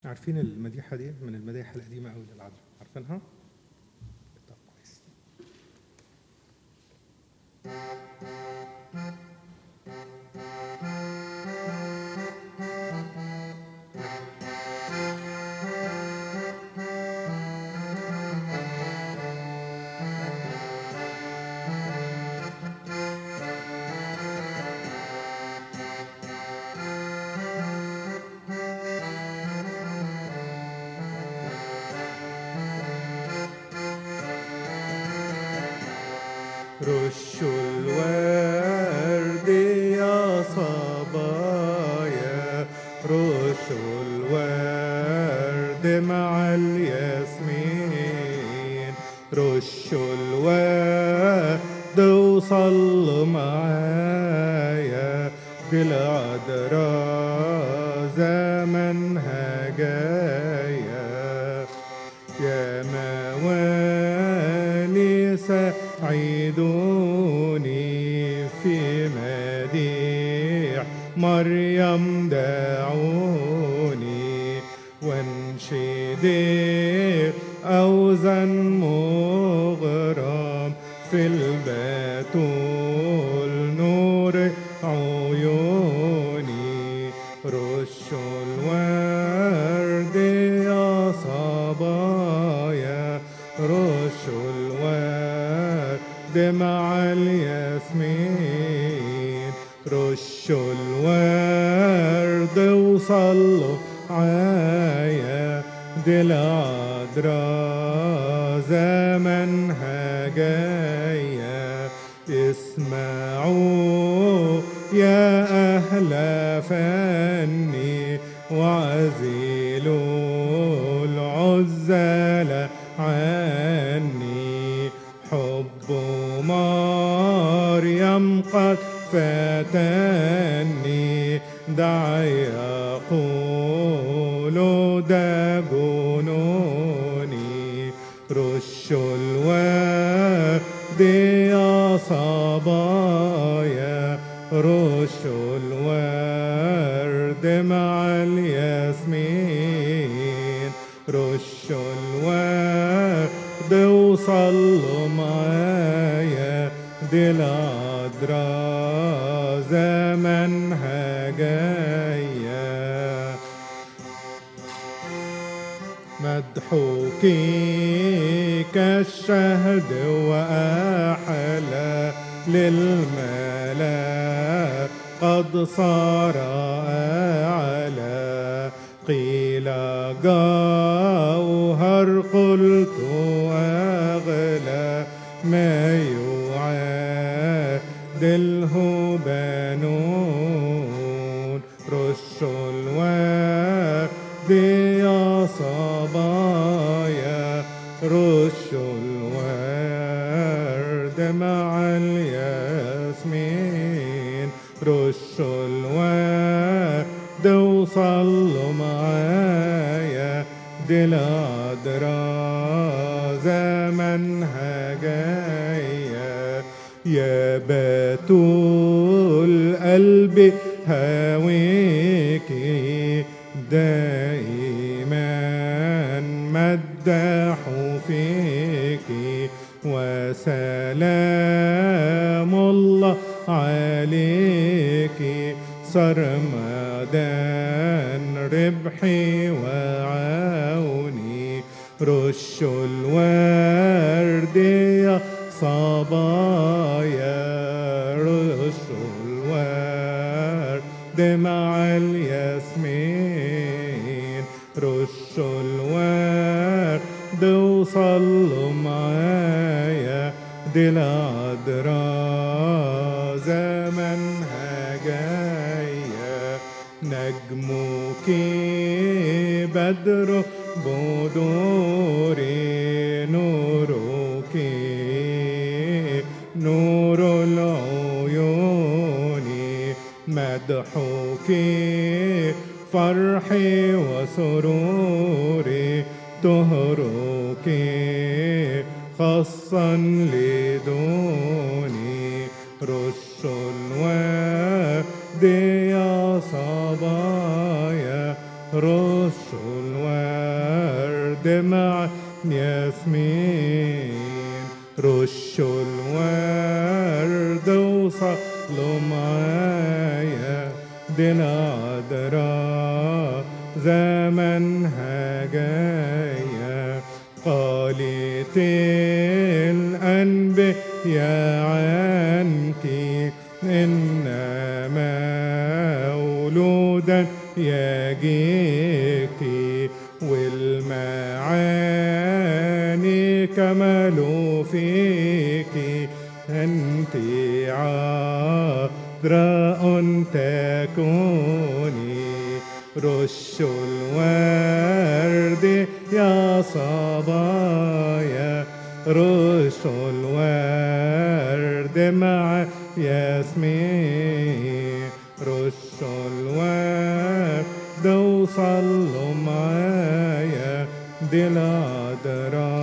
عارفين المديحة دي من المدايح القديمة أوي للعذراء عارفينها؟ طب كويس رشوا الورد يا صبايا رشوا الورد مع الياسمين رشوا الورد وصلوا معايا دي العذراء زمنها جايه يا موالي سعيدوني في مديح مريم دعوني وانشد أوزن مغرم في البتول نور عيوني رشوا الورد يا صبايا رشوا الورد مع الياسمين رشوا الورد وصلوا عايا دي العذراء زمنها جاية اسمعوا يا أهل فني وعزلوا العزل عني حب مريم قد فاتني دع يقول ده جنوني رشوا الورد يا صبايا رشوا الورد مع الياسمين رشوا الورد وصلوا معايا دي العذراء زمنها جايه مدحوكي كالشهد وأحلى للملا قد صار أعلى قيل جوهر قلت أغلى ما يعادله بنون رشوا الورد يا صبايا رشوا الورد مع الياسمين رشوا الورد وصلوا معايا دي العذراء زمنها جايه يا بتول قلبي هاويكي دائما مدح فيكي وسلام الله عليكي سرمدا ربحي وعوني رشوا الورد يا صبايا رشوا الورد مع الياسمين رشوا الورد وصلوا معايا دي العذراء زمنها جايه نجمك بدر بدوري نورك نور العيون مدحك فرحي وسروري طهرك خاصا لدوني رش الورد يا صبايا رش الورد دمع ياسمين رشوا الورد وصلوا معايا دي العذراء زمنها جاية قالت الأنبياء عنك إنما مولودا يجيك والمعاني كملوا فيك أنت عذراء تكوني رشوا الورد يا صبايا رشوا الورد مع ياسمين رشوا الورد وصلوا معايا دي العذراء